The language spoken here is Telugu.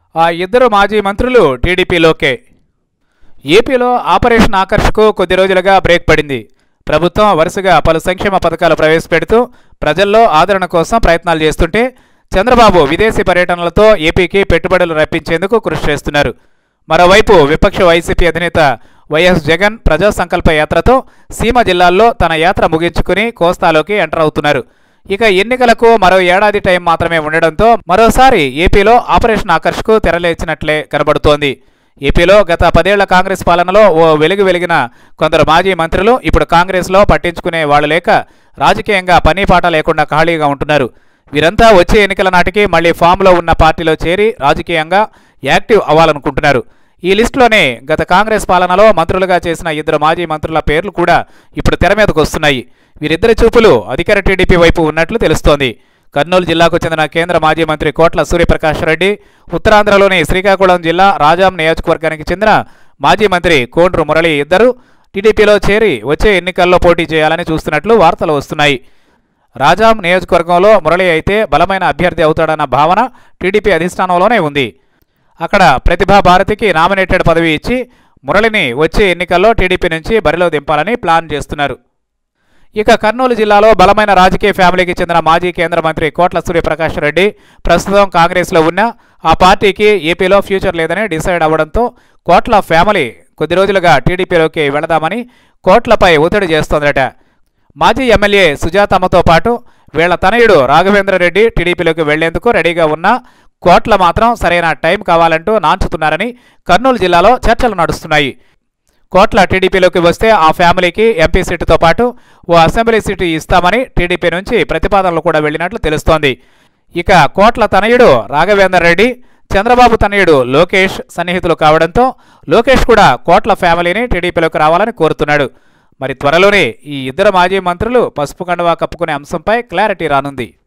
ఆ ఇద్దరు మాజీ మంత్రులు టీడీపీలోకే ఏపీలో ఆపరేషన్ ఆకర్షకు కొద్ది రోజులుగా బ్రేక్ పడింది ప్రభుత్వం వరుసగా పలు సంక్షేమ పథకాలు ప్రవేశపెడుతూ ప్రజల్లో ఆదరణ కోసం ప్రయత్నాలు చేస్తుంటే చంద్రబాబు విదేశీ పర్యటనలతో ఏపీకి పెట్టుబడులు రప్పించేందుకు కృషి చేస్తున్నారు మరోవైపు విపక్ష వైసీపీ అధినేత వైఎస్ జగన్ ప్రజా సంకల్ప యాత్రతో సీమ జిల్లాల్లో తన యాత్ర ముగించుకుని కోస్తాలోకి ఎంటర్ అవుతున్నారు ఇక ఎన్నికలకు మరో ఏడాది టైం మాత్రమే ఉండడంతో మరోసారి ఏపీలో ఆపరేషన్ ఆకర్ష్కు తెరలేచినట్లే కనబడుతోంది ఏపీలో గత పదేళ్ల కాంగ్రెస్ పాలనలో ఓ వెలుగు వెలిగిన కొందరు మాజీ మంత్రులు ఇప్పుడు కాంగ్రెస్లో పట్టించుకునే వాళ్ళు లేక రాజకీయంగా పని పాట లేకుండా ఖాళీగా ఉంటున్నారు వీరంతా వచ్చే ఎన్నికల నాటికి మళ్లీ ఫామ్లో ఉన్న పార్టీలో చేరి రాజకీయంగా యాక్టివ్ అవ్వాలనుకుంటున్నారు ఈ లిస్టులోనే గత కాంగ్రెస్ పాలనలో మంత్రులుగా చేసిన ఇద్దరు మాజీ మంత్రుల పేర్లు కూడా ఇప్పుడు తెర మీదకు వస్తున్నాయి వీరిద్దరి చూపులు అధికార టీడీపీ వైపు ఉన్నట్లు తెలుస్తోంది కర్నూలు జిల్లాకు చెందిన కేంద్ర మాజీ మంత్రి కోట్ల సూర్యప్రకాష్ రెడ్డి ఉత్తరాంధ్రలోని శ్రీకాకుళం జిల్లా రాజాం నియోజకవర్గానికి చెందిన మాజీ మంత్రి కోండ్రు మురళి ఇద్దరు టీడీపీలో చేరి వచ్చే ఎన్నికల్లో పోటీ చేయాలని చూస్తున్నట్లు వార్తలు వస్తున్నాయి రాజాం నియోజకవర్గంలో మురళి అయితే బలమైన అభ్యర్థి అవుతాడన్న భావన టీడీపీ అధిష్టానంలోనే ఉంది అక్కడ ప్రతిభా భారతికి నామినేటెడ్ పదవి ఇచ్చి మురళిని వచ్చే ఎన్నికల్లో టీడీపీ నుంచి బరిలో దింపాలని ప్లాన్ చేస్తున్నారు ఇక కర్నూలు జిల్లాలో బలమైన రాజకీయ ఫ్యామిలీకి చెందిన మాజీ కేంద్ర మంత్రి కోట్ల సూర్యప్రకాష్ రెడ్డి ప్రస్తుతం కాంగ్రెస్లో ఉన్న ఆ పార్టీకి ఏపీలో ఫ్యూచర్ లేదని డిసైడ్ అవ్వడంతో కోట్ల ఫ్యామిలీ కొద్ది రోజులుగా టీడీపీలోకి వెళదామని కోట్లపై ఒత్తిడి చేస్తోందట మాజీ ఎమ్మెల్యే సుజాతమ్మతో పాటు వీళ్ల తనయుడు రాఘవేంద్ర రెడ్డి టీడీపీలోకి వెళ్లేందుకు రెడీగా ఉన్న కోట్ల మాత్రం సరైన టైం కావాలంటూ నాంచుతున్నారని కర్నూలు జిల్లాలో చర్చలు నడుస్తున్నాయి కోట్ల టీడీపీలోకి వస్తే ఆ ఫ్యామిలీకి ఎంపీ సీటుతో పాటు ఓ అసెంబ్లీ సీటు ఇస్తామని టీడీపీ నుంచి ప్రతిపాదనలు కూడా వెళ్ళినట్లు తెలుస్తోంది ఇక కోట్ల తనయుడు రాఘవేందర్ రెడ్డి చంద్రబాబు తనయుడు లోకేష్ సన్నిహితులు కావడంతో లోకేష్ కూడా కోట్ల ఫ్యామిలీని టీడీపీలోకి రావాలని కోరుతున్నాడు మరి త్వరలోనే ఈ ఇద్దరు మాజీ మంత్రులు పసుపు కండువా కప్పుకునే అంశంపై క్లారిటీ రానుంది